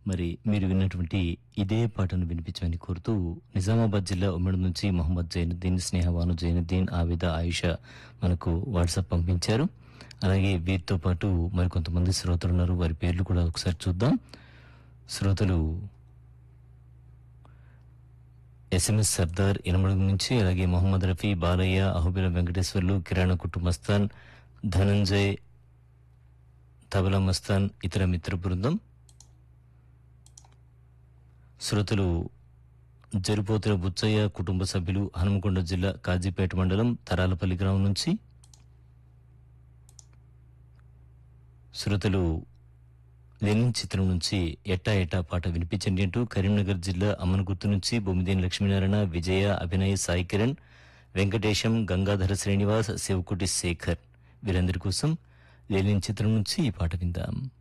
మరి మీరు విన్నటువంటి ఇదే పాటను వినిపించమని కోరుతూ నిజామాబాద్ జిల్లా ఉమ్మడి నుంచి మొహమ్మద్ జైనుద్దీన్ స్నేహవాను జైనుద్దీన్ ఆవిద ఆయుష మనకు వాట్సాప్ పంపించారు అలాగే వీరితో పాటు మరికొంతమంది శ్రోతలు ఉన్నారు వారి పేర్లు కూడా ఒకసారి చూద్దాం శ్రోతలు ఎస్ఎంఎస్ సర్దార్ ఇనమడుగు నుంచి అలాగే మొహమ్మద్ రఫీ బాలయ్య అహుబిల వెంకటేశ్వర్లు కిరాణా కుటుంబస్థాన్ ధనంజయ్ తబలా మస్తాన్ ఇతర మిత్ర బృందం శ్రోతలు జరిపోతుల బుచ్చయ్య కుటుంబ సభ్యులు హనుమకొండ జిల్లా కాజీపేట మండలం తరాలపల్లి గ్రామం నుంచి శ్రోతలు లెనిన్ చిత్రం నుంచి ఎట్టా ఎట్టా పాట వినిపించండి అంటూ కరీంనగర్ జిల్లా అమ్మనగుర్తు నుంచి బొమ్మిదేని లక్ష్మీనారాయణ విజయ అభినయ్ సాయి కిరణ్ వెంకటేశం గంగాధర శ్రీనివాస్ శివకుటి శేఖర్ వీరందరి కోసం లెనిన్ చిత్రం నుంచి ఈ పాట విందాం